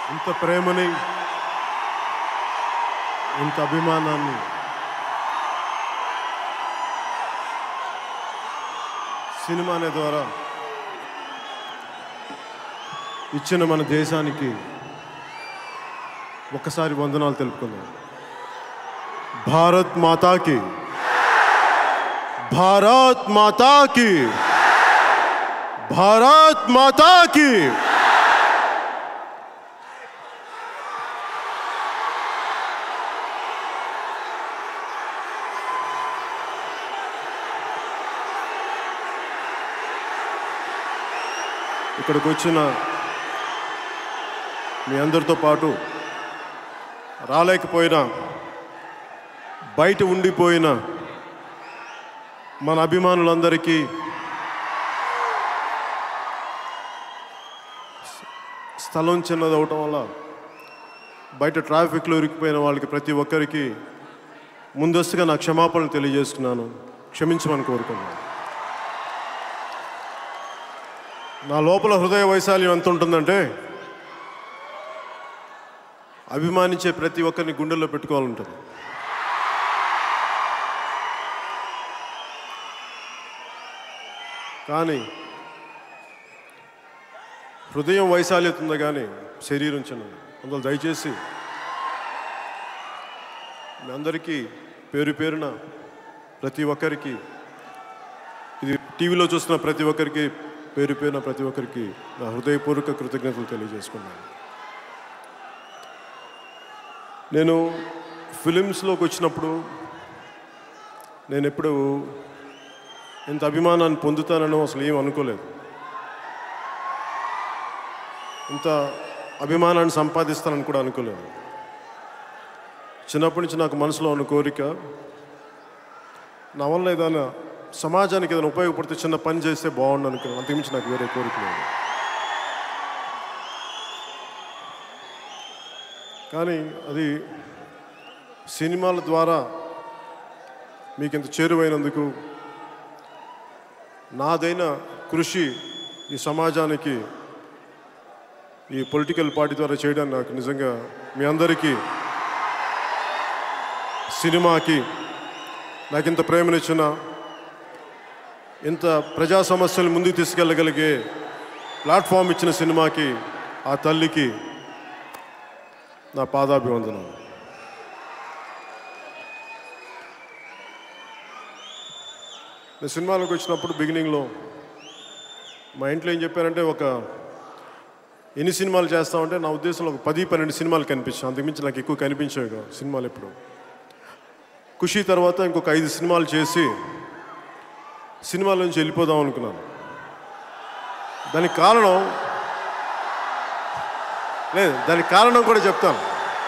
ఇంత ప్రేమని ఇంత అభిమానాన్ని సినిమా అనే ద్వారా ఇచ్చిన మన దేశానికి ఒక్కసారి వందనాలు తెలుపుకుందాం భారత్ మాతాకి భారత్ మాతాకి భారత్ మాతాకి ఇక్కడికి వచ్చిన మీ అందరితో పాటు రాలేకపోయినా బయట ఉండిపోయిన మన అభిమానులందరికీ స్థలం చిన్నది అవటం వల్ల బయట ట్రాఫిక్లో ఇరికిపోయిన వాళ్ళకి ప్రతి ఒక్కరికి ముందస్తుగా నా క్షమాపణలు తెలియజేస్తున్నాను క్షమించమని కోరుకున్నాను నా లోపల హృదయ వైశాల్యం ఎంత ఉంటుందంటే అభిమానించే ప్రతి ఒక్కరిని గుండెల్లో పెట్టుకోవాలంటుంది కానీ హృదయం వైశాల్యత ఉంది కానీ శరీరం చిన్నది అందువల్ల దయచేసి మీ అందరికీ పేరు పేరున ప్రతి ఒక్కరికి ఇది టీవీలో చూస్తున్న ప్రతి ఒక్కరికి పేరు పేరున ప్రతి ఒక్కరికి నా హృదయపూర్వక కృతజ్ఞతలు తెలియజేసుకున్నాను నేను ఫిలిమ్స్లోకి వచ్చినప్పుడు నేను ఎప్పుడు ఇంత అభిమానాన్ని పొందుతానని అసలు ఏం అనుకోలేదు ఇంత అభిమానాన్ని సంపాదిస్తానని కూడా అనుకోలేదు చిన్నప్పటి నుంచి నాకు మనసులో ఉన్న కోరిక నా వల్ల ఏదైనా సమాజానికి ఏదైనా ఉపయోగపడితే చిన్న పని చేస్తే బాగుండు అనుకున్నాను అంతకుమించి నాకు వేరే కోరిక లేదు కానీ అది సినిమాల ద్వారా మీకు ఇంత చేరువైనందుకు నాదైన కృషి ఈ సమాజానికి ఈ పొలిటికల్ పార్టీ ద్వారా చేయడానికి నాకు నిజంగా మీ అందరికీ సినిమాకి నాకు ఇంత ప్రేమనిచ్చిన ఇంత ప్రజా సమస్యలు ముందుకు తీసుకెళ్ళగలిగే ప్లాట్ఫామ్ ఇచ్చిన సినిమాకి ఆ తల్లికి నా పాదాభివందనం నేను సినిమాలోకి వచ్చినప్పుడు బిగినింగ్లో మా ఇంట్లో ఏం చెప్పారంటే ఒక ఎన్ని సినిమాలు చేస్తామంటే నా ఉద్దేశంలో ఒక పది పన్నెండు సినిమాలు కనిపించాయి అంతకుమించి నాకు ఎక్కువ కనిపించాయి కాదు సినిమాలు ఎప్పుడు ఖుషి తర్వాత ఇంకొక ఐదు సినిమాలు చేసి సినిమాల నుంచి వెళ్ళిపోదాం అనుకున్నాను దానికి కారణం లేదు దానికి కారణం కూడా చెప్తాను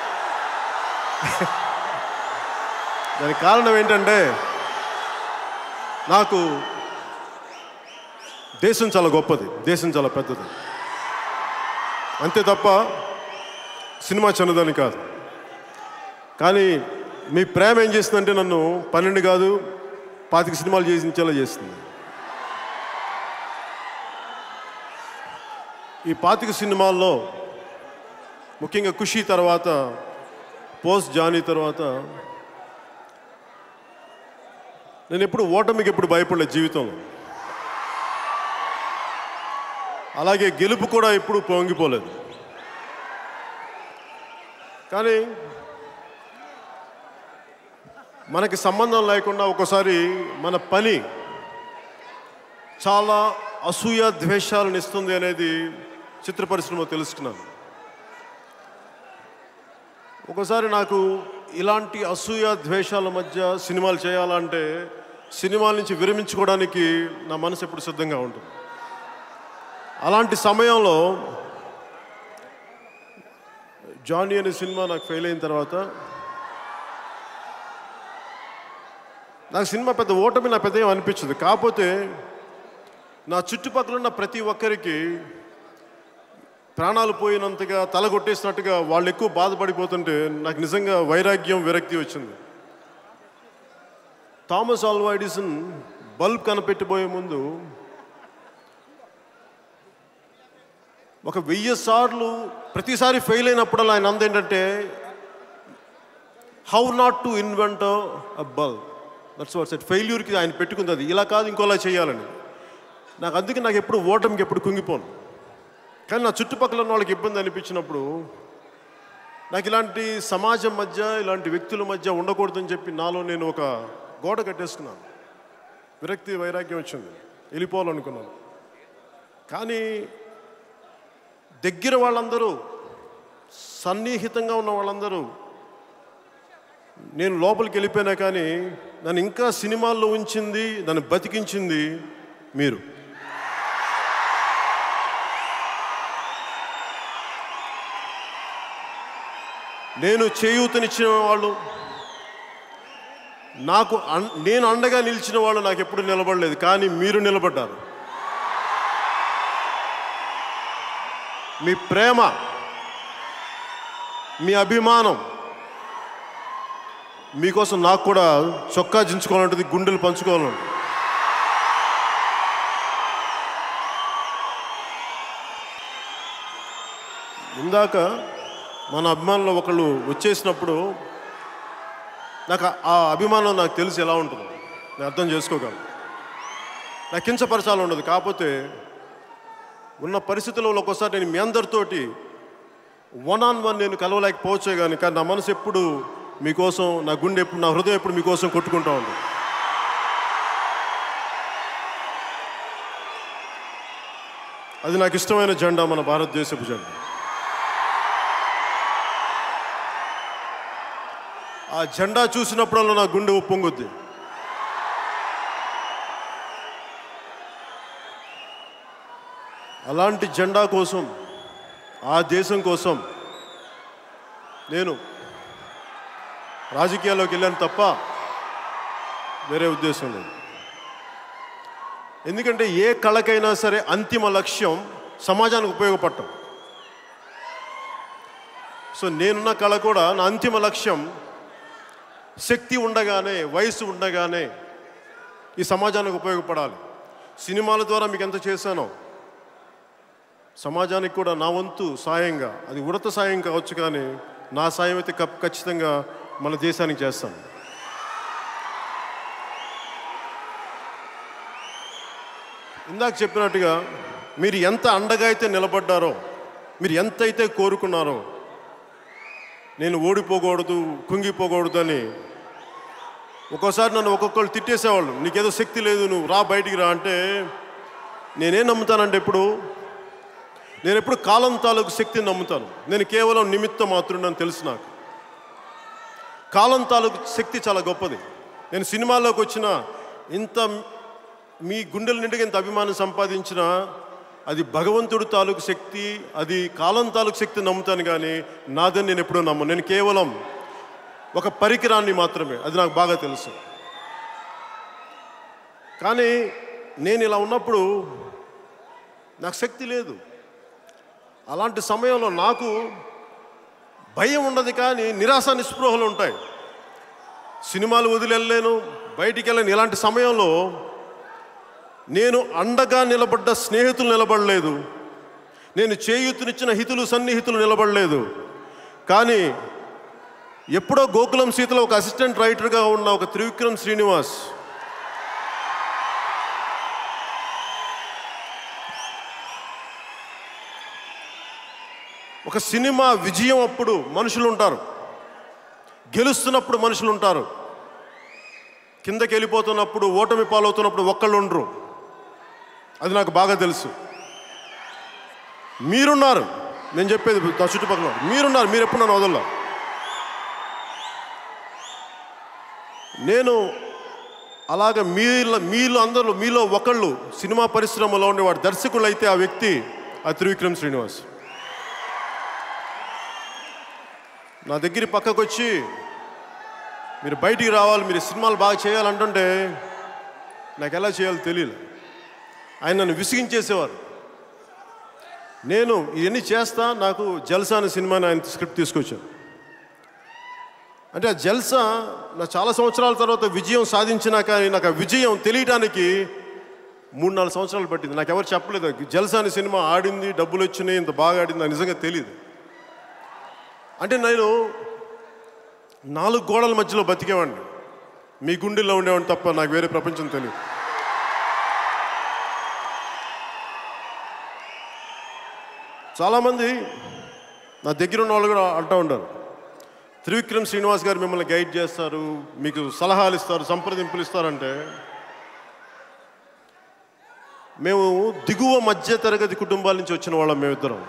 దానికి కారణం ఏంటంటే నాకు దేశం చాలా గొప్పది దేశం చాలా పెద్దది అంతే తప్ప సినిమా చిన్నదని కాదు కానీ మీ ప్రేమ ఏం చేస్తుందంటే నన్ను పన్నెండు కాదు పాతిక సినిమాలు చేసించేలా చేస్తుంది ఈ పాతిక సినిమాల్లో ముఖ్యంగా ఖుషి తర్వాత పోస్ట్ జానీ తర్వాత నేను ఎప్పుడు ఓటమికి ఎప్పుడు భయపడలేదు జీవితంలో అలాగే గెలుపు కూడా ఎప్పుడు పొంగిపోలేదు కానీ మనకి సంబంధం లేకుండా ఒక్కోసారి మన పని చాలా అసూయ ద్వేషాలను ఇస్తుంది అనేది చిత్ర పరిశ్రమ తెలుసుకున్నాను ఒక్కోసారి నాకు ఇలాంటి అసూయ ద్వేషాల మధ్య సినిమాలు చేయాలంటే సినిమాల నుంచి విరమించుకోవడానికి నా మనసు ఎప్పుడు సిద్ధంగా ఉంటుంది అలాంటి సమయంలో జానీ అనే సినిమా నాకు ఫెయిల్ అయిన తర్వాత నాకు సినిమా పెద్ద ఓటమి నా పెద్ద ఏం అనిపించదు కాకపోతే నా చుట్టుపక్కల ఉన్న ప్రతి ఒక్కరికి ప్రాణాలు పోయినంతగా తల కొట్టేసినట్టుగా వాళ్ళు ఎక్కువ బాధపడిపోతుంటే నాకు నిజంగా వైరాగ్యం విరక్తి వచ్చింది థామస్ ఆల్వా ఎడిసన్ బల్బ్ కనిపెట్టిపోయే ముందు ఒక వెయ్యి సార్లు ప్రతిసారి ఫెయిల్ అయినప్పుడు ఆయన అంద ఏంటంటే how not to invent a bulb that's what set ఫెయిల్యూర్కి ఆయన పెట్టుకుంది అది ఇలా కాదు ఇంకోలా చేయాలని నాకు అందుకే నాకు ఎప్పుడు ఓటమికి ఎప్పుడు కుంగిపోను కానీ నా చుట్టుపక్కల ఉన్న వాళ్ళకి ఇబ్బంది అనిపించినప్పుడు నాకు ఇలాంటి సమాజం మధ్య ఇలాంటి వ్యక్తుల మధ్య ఉండకూడదని చెప్పి నాలో నేను ఒక గోడ కట్టేసుకున్నాను విరక్తి వైరాగ్యం వచ్చింది వెళ్ళిపోవాలనుకున్నాను కానీ దగ్గర వాళ్ళందరూ సన్నిహితంగా ఉన్న వాళ్ళందరూ నేను లోపలికి వెళ్ళిపోయినా కానీ నన్ను ఇంకా సినిమాల్లో ఉంచింది నన్ను బతికించింది మీరు నేను చేయూతనిచ్చిన వాళ్ళు నాకు అన్ నేను అండగా నిలిచిన వాళ్ళు నాకు ఎప్పుడు నిలబడలేదు కానీ మీరు నిలబడ్డారు మీ ప్రేమ మీ అభిమానం మీకోసం నాకు కూడా చొక్కా దించుకోవాలంటుంది గుండెలు పంచుకోవాలంటుంది ఇందాక మన అభిమానులు ఒకళ్ళు వచ్చేసినప్పుడు నాకు ఆ- ఆ అభిమానం నాకు తెలిసి ఎలా ఉంటుందో నేను అర్థం చేసుకోగలను నాకు కించపరచాలి ఉండదు కాకపోతే ఉన్న పరిస్థితుల్లో ఒక్కోసారి నేను మీ అందరితోటి వన్ ఆన్ వన్ నేను కలవలేకపోవచ్చే కానీ కానీ నా మనసు ఎప్పుడు మీకోసం నా గుండె ఎప్పుడు నా హృదయం ఎప్పుడు మీకోసం కొట్టుకుంటూ ఉంటుంది అది నాకు ఇష్టమైన జెండా మన భారతదేశపు జెండా ఆ జెండా చూసినప్పుడల్లా నా గుండె ఉప్పొంగుద్ది అలాంటి జెండా కోసం ఆ దేశం కోసం నేను రాజకీయాల్లోకి వెళ్ళాను తప్ప వేరే ఉద్దేశం లేదు ఎందుకంటే ఏ కళకైనా సరే అంతిమ లక్ష్యం సమాజానికి ఉపయోగపడటం సో నేనున్న కళ కూడా నా అంతిమ లక్ష్యం శక్తి ఉండగానే వయసు ఉండగానే ఈ సమాజానికి ఉపయోగపడాలి సినిమాల ద్వారా మీకు ఎంత చేశానో సమాజానికి కూడా నా వంతు సాయంగా అది ఉడత సాయం కావచ్చు కానీ నా సాయం అయితే కప్- ఖచ్చితంగా మన దేశానికి చేస్తాను ఇందాక చెప్పినట్టుగా మీరు ఎంత అండగా అయితే నిలబడ్డారో మీరు ఎంత అయితే కోరుకున్నారో నేను ఓడిపోకూడదు కుంగిపోకూడదు అని ఒక్కోసారి నన్ను ఒక్కొక్కరు తిట్టేసేవాళ్ళు నీకేదో శక్తి లేదు నువ్వు రా బయటికి రా అంటే నేనేం నమ్ముతానంటే ఇప్పుడు నేను ఎప్పుడు కాలం తాలూకు శక్తిని నమ్ముతాను నేను కేవలం నిమిత్త మాత్రుడని తెలుసు నాకు కాలం తాలూకు శక్తి చాలా గొప్పది నేను సినిమాల్లోకి వచ్చిన ఇంత మీ గుండెల నిండుగా ఇంత అభిమానం సంపాదించిన అది భగవంతుడు తాలూకు శక్తి అది కాలం తాలూకు శక్తి నమ్ముతాను కానీ నాదని నేను ఎప్పుడూ నమ్మను నేను కేవలం ఒక పరికరాన్ని మాత్రమే అది నాకు బాగా తెలుసు కానీ నేను ఇలా ఉన్నప్పుడు నాకు శక్తి లేదు అలాంటి సమయంలో నాకు భయం ఉండదు కానీ నిరాశ నిస్పృహలు ఉంటాయి సినిమాలు వదిలేను బయటికి వెళ్ళను ఇలాంటి సమయంలో నేను అండగా నిలబడ్డ స్నేహితులు నిలబడలేదు నేను చేయూతునిచ్చిన హితులు సన్నిహితులు నిలబడలేదు కానీ ఎప్పుడో గోకులం సీతలో ఒక అసిస్టెంట్ రైటర్గా ఉన్న ఒక త్రివిక్రమ్ శ్రీనివాస్ ఒక సినిమా విజయం అప్పుడు మనుషులు ఉంటారు గెలుస్తున్నప్పుడు మనుషులు ఉంటారు కిందకి వెళ్ళిపోతున్నప్పుడు ఓటమి పాలవుతున్నప్పుడు ఒక్కళ్ళు ఉండరు అది నాకు బాగా తెలుసు మీరున్నారు నేను చెప్పేది నా చుట్టుపక్కల మీరున్నారు మీరు ఎప్పుడు నన్ను వదల్లో నేను అలాగ మీలో మీలో అందరూ మీలో ఒకళ్ళు సినిమా పరిశ్రమలో ఉండేవాడు దర్శకులు అయితే ఆ వ్యక్తి ఆ త్రివిక్రమ్ శ్రీనివాస్ నా దగ్గర పక్కకు వచ్చి మీరు బయటికి రావాలి మీరు సినిమాలు బాగా చేయాలంటుంటే నాకు ఎలా చేయాలో తెలియదు ఆయన నన్ను విసిగించేసేవారు నేను ఇవన్నీ చేస్తా నాకు జల్సా అనే సినిమాని ఆయన స్క్రిప్ట్ తీసుకొచ్చాను అంటే ఆ జల్సా నా చాలా సంవత్సరాల తర్వాత విజయం సాధించినా కానీ నాకు ఆ విజయం తెలియటానికి మూడు నాలుగు సంవత్సరాలు పట్టింది నాకు ఎవరు చెప్పలేదు జల్సా అనే సినిమా ఆడింది డబ్బులు వచ్చినాయి ఇంత బాగా ఆడింది నాకు నిజంగా తెలియదు అంటే నేను నాలుగు గోడల మధ్యలో బతికేవాడిని మీ గుండెల్లో ఉండేవాడిని తప్ప నాకు వేరే ప్రపంచం తెలియదు చాలామంది నా దగ్గర ఉన్న వాళ్ళు కూడా అంటూ ఉంటారు త్రివిక్రమ్ శ్రీనివాస్ గారు మిమ్మల్ని గైడ్ చేస్తారు మీకు సలహాలు ఇస్తారు సంప్రదింపులు ఇస్తారంటే మేము దిగువ మధ్య తరగతి కుటుంబాల నుంచి వచ్చిన వాళ్ళం మేమిద్దరం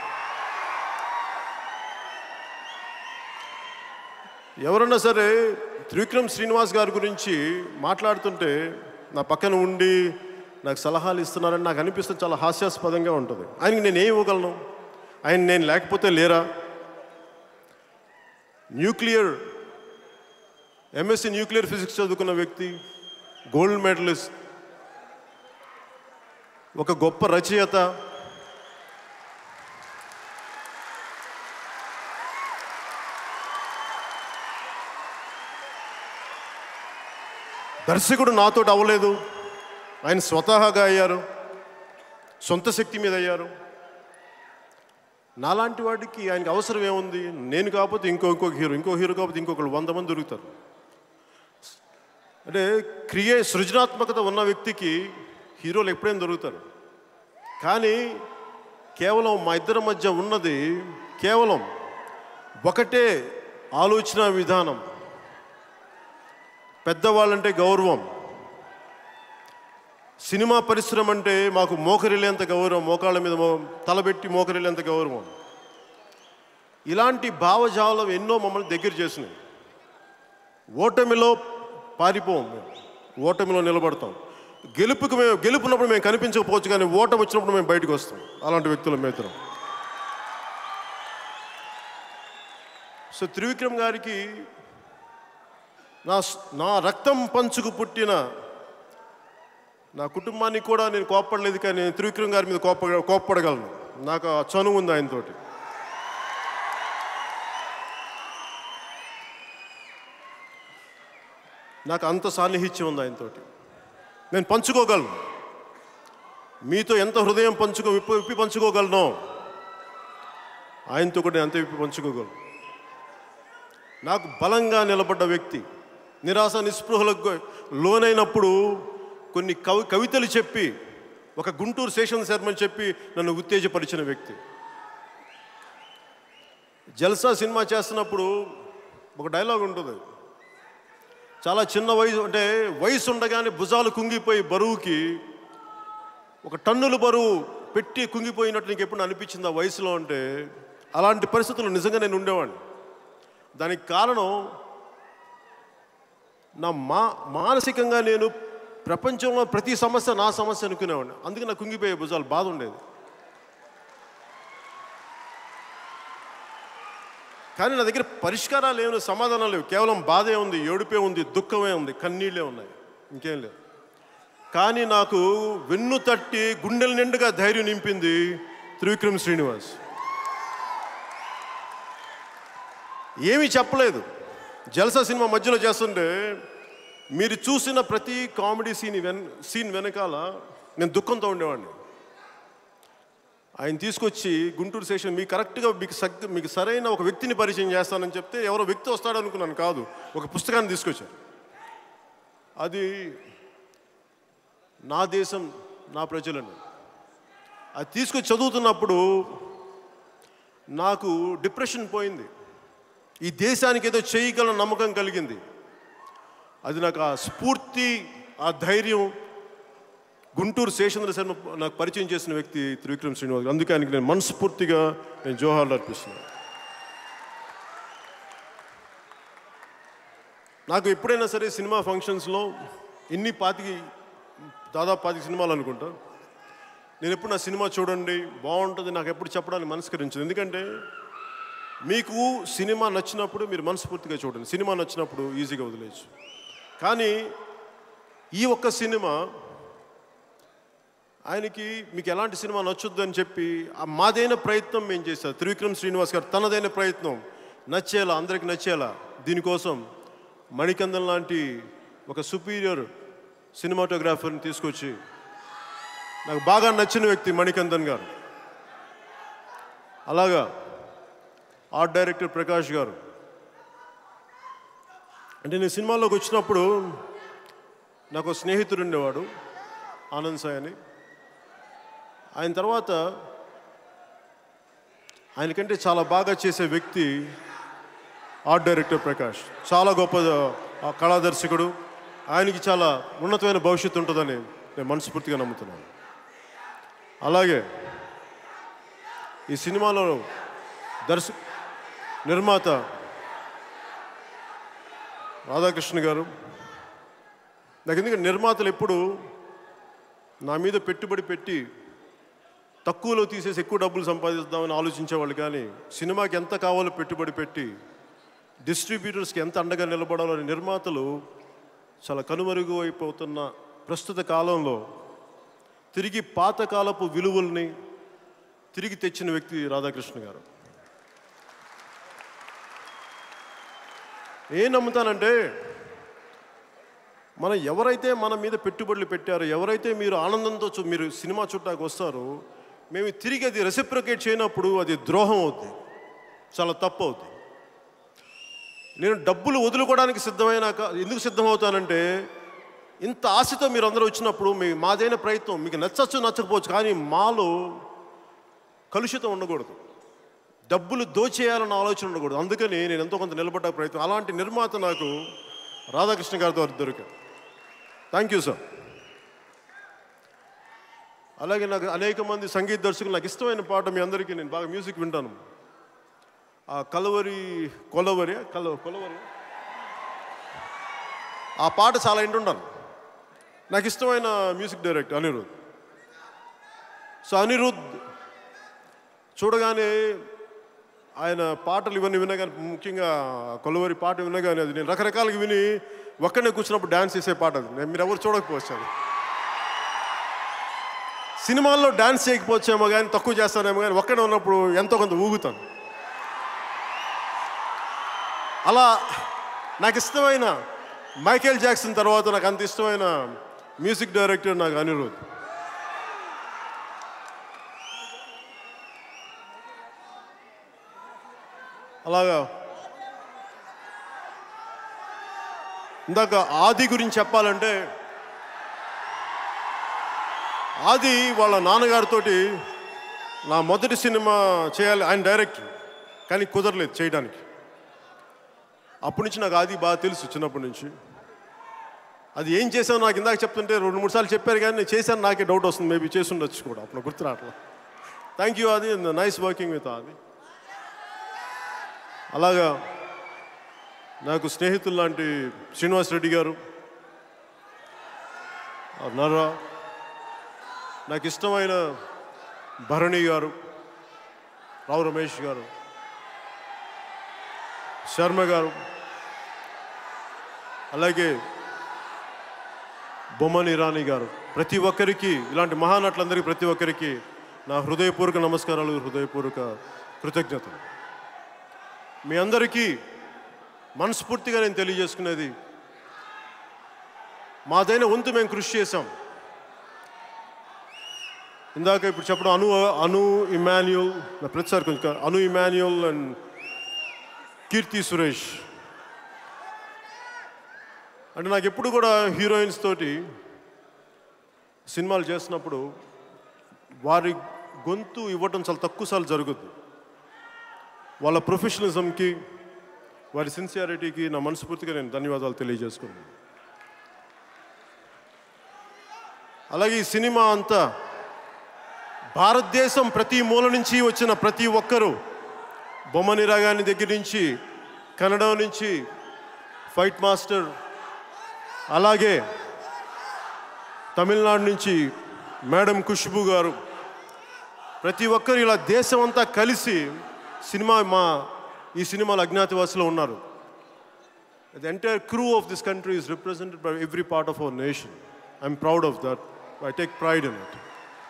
ఎవరన్నా సరే త్రివిక్రమ్ శ్రీనివాస్ గారి గురించి మాట్లాడుతుంటే నా పక్కన ఉండి నాకు సలహాలు ఇస్తున్నారని నాకు అనిపిస్తే చాలా హాస్యాస్పదంగా ఉంటుంది ఆయనకి నేను ఏం ఇవ్వగలను ఆయన నేను లేకపోతే లేరా న్యూక్లియర్ ఎంఎస్సి న్యూక్లియర్ ఫిజిక్స్ చదువుకున్న వ్యక్తి గోల్డ్ మెడలిస్ట్ ఒక గొప్ప రచయిత దర్శకుడు నాతోటి అవ్వలేదు ఆయన స్వతహాగా అయ్యారు సొంత శక్తి మీద అయ్యారు నాలాంటి వాడికి ఆయనకి అవసరం ఏముంది నేను కాకపోతే ఇంకో ఇంకొక హీరో ఇంకో హీరో కాకపోతే ఇంకొకరు వంద మంది దొరుకుతారు అంటే క్రియే సృజనాత్మకత ఉన్న వ్యక్తికి హీరోలు ఎప్పుడైనా దొరుకుతారు కానీ కేవలం మా ఇద్దరి మధ్య ఉన్నది కేవలం ఒకటే ఆలోచన విధానం పెద్దవాళ్ళంటే గౌరవం సినిమా పరిశ్రమ అంటే మాకు మోకరిల్లేంత గౌరవం మోకాళ్ళ మీద మో తలబెట్టి మోకరిల్లేంత గౌరవం ఇలాంటి భావజాలం ఎన్నో మమ్మల్ని దగ్గర చేసినాయి ఓటమిలో పారిపోం మేము ఓటమిలో నిలబడతాం గెలుపుకు మేము గెలుపున్నప్పుడు మేము కనిపించకపోవచ్చు కానీ ఓటమి వచ్చినప్పుడు మేము బయటకు వస్తాం అలాంటి వ్యక్తుల మేతరం సో త్రివిక్రమ్ గారికి నా స్- నా రక్తం పంచుకు పుట్టిన నా కుటుంబానికి కూడా నేను కోప్పడలేదు కానీ నేను త్రివిక్రమ్ గారి మీద కోప్ప కోప్పడగలను నాకు ఆ చనువు ఉంది ఆయనతోటి నాకు అంత సాన్నిహిత్యం ఉంది ఆయనతోటి నేను పంచుకోగలను మీతో ఎంత హృదయం పంచుకో విప్పి విప్పి పంచుకోగలను ఆయనతో కూడా నేను అంత విప్పి పంచుకోగలను నాకు బలంగా నిలబడ్డ వ్యక్తి నిరాశ నిస్పృహలకు లోనైనప్పుడు కొన్ని కవి కవితలు చెప్పి ఒక గుంటూరు శేషన్ శర్మని చెప్పి నన్ను ఉత్తేజపరిచిన వ్యక్తి జల్సా సినిమా చేస్తున్నప్పుడు ఒక డైలాగ్ ఉంటుంది చాలా చిన్న వయసు అంటే వయసు ఉండగానే భుజాలు కుంగిపోయి బరువుకి ఒక టన్నుల బరువు పెట్టి కుంగిపోయినట్లు నీకు ఎప్పుడు అనిపించింది ఆ వయసులో అంటే అలాంటి పరిస్థితులు నిజంగా నేను ఉండేవాడిని దానికి కారణం నా మా మానసికంగా నేను ప్రపంచంలో ప్రతి సమస్య నా సమస్య అనుకునేవాడిని అందుకే నాకు కుంగిపోయే భుజాలు బాధ ఉండేది కానీ నా దగ్గర పరిష్కారాలు ఏమి లేవు, సమాధానాలు లేవు కేవలం బాధే ఉంది ఏడుపే ఉంది దుఃఖమే ఉంది కన్నీళ్ళే ఉన్నాయి ఇంకేం లేవు కానీ నాకు వెన్ను తట్టి గుండెల నిండుగా ధైర్యం నింపింది త్రివిక్రమ్ శ్రీనివాస్ ఏమీ చెప్పలేదు జల్సా సినిమా మధ్యలో చేస్తుంటే మీరు చూసిన ప్రతి కామెడీ సీన్ వెన్ సీన్ వెనకాల నేను దుఃఖంతో ఉండేవాడిని ఆయన తీసుకొచ్చి గుంటూరు స్టేషన్ మీకు కరెక్ట్గా మీకు సగ్ మీకు సరైన ఒక వ్యక్తిని పరిచయం చేస్తానని చెప్తే ఎవరో వ్యక్తి వస్తాడు అనుకున్నాను కాదు ఒక పుస్తకాన్ని తీసుకొచ్చారు అది నా దేశం నా ప్రజలను అది తీసుకొచ్చి చదువుతున్నప్పుడు నాకు డిప్రెషన్ పోయింది ఈ దేశానికి ఏదో చేయగల నమ్మకం కలిగింది అది నాకు ఆ స్ఫూర్తి ఆ ధైర్యం గుంటూరు శేషేంద్ర శర్మ నాకు పరిచయం చేసిన వ్యక్తి త్రివిక్రమ్ శ్రీనివాస్ గారు. అందుకే ఆయనకి నేను మనస్ఫూర్తిగా నేను జోహార్లు అర్పిస్తున్నాను నాకు ఎప్పుడైనా సరే సినిమా ఫంక్షన్స్లో ఇన్ని పాతికి దాదాపు పాతిక సినిమాలు అనుకుంటా నేను ఎప్పుడు నా సినిమా చూడండి బాగుంటుంది నాకు ఎప్పుడు చెప్పడానికి మనస్కరించదు ఎందుకంటే మీకు సినిమా నచ్చినప్పుడు మీరు మనస్ఫూర్తిగా చూడండి సినిమా నచ్చినప్పుడు ఈజీగా వదిలేయచ్చు కానీ ఈ ఒక్క సినిమా ఆయనకి మీకు ఎలాంటి సినిమా నచ్చుద్దు అని చెప్పి ఆ మాదైన ప్రయత్నం మేము చేశారు త్రివిక్రమ్ శ్రీనివాస్ గారు తనదైన ప్రయత్నం నచ్చేలా అందరికి నచ్చేలా దీనికోసం మణికందన్ లాంటి ఒక సుపీరియర్ సినిమాటోగ్రాఫర్ని తీసుకొచ్చి నాకు బాగా నచ్చిన వ్యక్తి మణికందన్ గారు అలాగా ఆర్ట్ డైరెక్టర్ ప్రకాష్ గారు అంటే నేను సినిమాలోకి వచ్చినప్పుడు నాకు ఒక స్నేహితుడు ఉండేవాడు ఆనంద్ సాయి అని ఆయన తర్వాత ఆయనకంటే చాలా బాగా చేసే వ్యక్తి ఆర్ట్ డైరెక్టర్ ప్రకాష్ చాలా గొప్ప ఆ, కళాదర్శకుడు ఆయనకి చాలా ఉన్నతమైన భవిష్యత్తు ఉంటుందని నేను మనస్ఫూర్తిగా నమ్ముతున్నాను అలాగే ఈ సినిమాలో దర్శ నిర్మాత రాధాకృష్ణ గారు నాకు ఎందుకంటే నిర్మాతలు ఎప్పుడు నా మీద పెట్టుబడి పెట్టి తక్కువలో తీసేసి ఎక్కువ డబ్బులు సంపాదిద్దామని ఆలోచించేవాళ్ళు కానీ సినిమాకి ఎంత కావాలో పెట్టుబడి పెట్టి డిస్ట్రిబ్యూటర్స్కి ఎంత అండగా నిలబడాలో అని నిర్మాతలు చాలా కనుమరుగు అయిపోతున్న ప్రస్తుత కాలంలో తిరిగి పాతకాలపు విలువల్ని తిరిగి తెచ్చిన వ్యక్తి రాధాకృష్ణ గారు ఏం నమ్ముతానంటే మనం ఎవరైతే మన మీద పెట్టుబడులు పెట్టారో ఎవరైతే మీరు ఆనందంతో చూ మీరు సినిమా చుట్టాకు వస్తారో మేము తిరిగి అది రెసిప్రకేట్ చేయనప్పుడు అది ద్రోహం అవుద్ది చాలా తప్పు అవుద్ది నేను డబ్బులు వదులుకోవడానికి సిద్ధమైనాక ఎందుకు సిద్ధమవుతానంటే ఇంత ఆశతో మీరు అందరూ వచ్చినప్పుడు మీ మాదైన ప్రయత్నం మీకు నచ్చచ్చు నచ్చకపోవచ్చు కానీ మాలో కలుషితం ఉండకూడదు డబ్బులు దోచేయాలన్న ఆలోచన ఉండకూడదు అందుకని నేను ఎంతో కొంత నిలబడ్డ ప్రయత్నం అలాంటి నిర్మాత నాకు రాధాకృష్ణ గారితో దొరికారు థ్యాంక్ యూ సార్ అలాగే నాకు అనేక మంది సంగీత దర్శకులు నాకు ఇష్టమైన పాట మీ అందరికీ నేను బాగా మ్యూజిక్ వింటాను ఆ కలవరి కొలవరి కల కొలవరి ఆ పాట చాలా వింటుంటాను నాకు ఇష్టమైన music director Anirudh so Anirudh చూడగానే ఆయన పాటలు ఇవన్నీ వినగానే ముఖ్యంగా కొలవరి పాట వినగానే అది నేను రకరకాలుగా విని ఒక్కనే కూర్చున్నప్పుడు డ్యాన్స్ చేసే పాట అది నేను మీరు ఎవరు చూడకపోవచ్చు అది సినిమాల్లో డ్యాన్స్ చేయకపోవచ్చేమో కానీ తక్కువ చేస్తానేమో కానీ ఒక్కడే ఉన్నప్పుడు ఎంతో కొంత ఊగుతాను అలా నాకు ఇష్టమైన మైకేల్ జాక్సన్ తర్వాత నాకు అంత ఇష్టమైన మ్యూజిక్ డైరెక్టర్ నాకు అనిరుద్ అలాగా ఇందాక ఆది గురించి చెప్పాలంటే ఆది వాళ్ళ నాన్నగారితోటి నా మొదటి సినిమా చేయాలి ఆయన డైరెక్టర్ కానీ కుదరలేదు చేయడానికి అప్పటి నుంచి నాకు ఆది బాగా తెలుసు చిన్నప్పటి నుంచి అది ఏం చేసావు నాకు ఇందాక చెప్తుంటే రెండు మూడు సార్లు చెప్పారు కానీ నేను చేశాను నాకే డౌట్ వస్తుంది మేబీ చేసి ఉండొచ్చు కూడా అప్పుడు గుర్తు రావట్లా thank you Aadi nice working with Aadi అలాగా నాకు స్నేహితులు లాంటి శ్రీనివాస్ రెడ్డి గారు ఆ నర్రా నాకు ఇష్టమైన భరణి గారు రావు రమేష్ గారు శర్మ గారు అలాగే బొమ్మని ఇరానీ గారు ప్రతి ఒక్కరికి ఇలాంటి మహానటులందరికీ ప్రతి ఒక్కరికి నా హృదయపూర్వక నమస్కారాలు హృదయపూర్వక కృతజ్ఞతలు మీ అందరికీ మనస్ఫూర్తిగా నేను తెలియజేసుకునేది మాదైన వంతు మేము కృషి చేశాం ఇందాక ఇప్పుడు చెప్పడం అను అను ఇమాన్యుల్ నా ప్రతిసారి కొంచెం అను ఇమాన్యుల్ అండ్ కీర్తి సురేష్ అంటే నాకు ఎప్పుడు కూడా హీరోయిన్స్ తోటి సినిమాలు చేస్తున్నప్పుడు వారి గొంతు ఇవ్వటం చాలా తక్కువ సార్లు జరుగుద్ది వాళ్ళ ప్రొఫెషనలిజంకి వారి సిన్సియారిటీకి నా మనస్ఫూర్తిగా నేను ధన్యవాదాలు తెలియజేసుకున్నాను అలాగే ఈ సినిమా అంతా భారతదేశం ప్రతి మూల నుంచి వచ్చిన ప్రతి ఒక్కరూ బొమ్మని రాగాని దగ్గర నుంచి కన్నడ నుంచి ఫైట్ మాస్టర్ అలాగే తమిళనాడు నుంచి మేడం ఖుష్బు గారు ప్రతి ఒక్కరు ఇలా దేశం అంతా కలిసి సినిమా మా ఈ సినిమాలో అజ్ఞాతవాసిలో ఉన్నారు the entire crew of this country is represented by every part of our nation I'm proud of that I take pride in it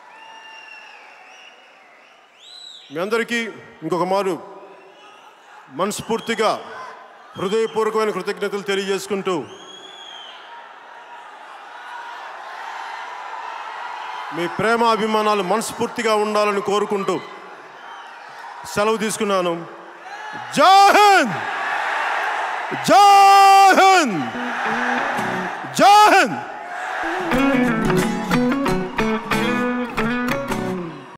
మీ అందరికీ ఇంకొక మారు మనస్ఫూర్తిగా హృదయపూర్వకమైన కృతజ్ఞతలు తెలియజేసుకుంటూ మీ ప్రేమ అభిమానాలు మనస్ఫూర్తిగా ఉండాలని కోరుకుంటూ సెలవు తీసుకున్నాను జై హింద్ జై హింద్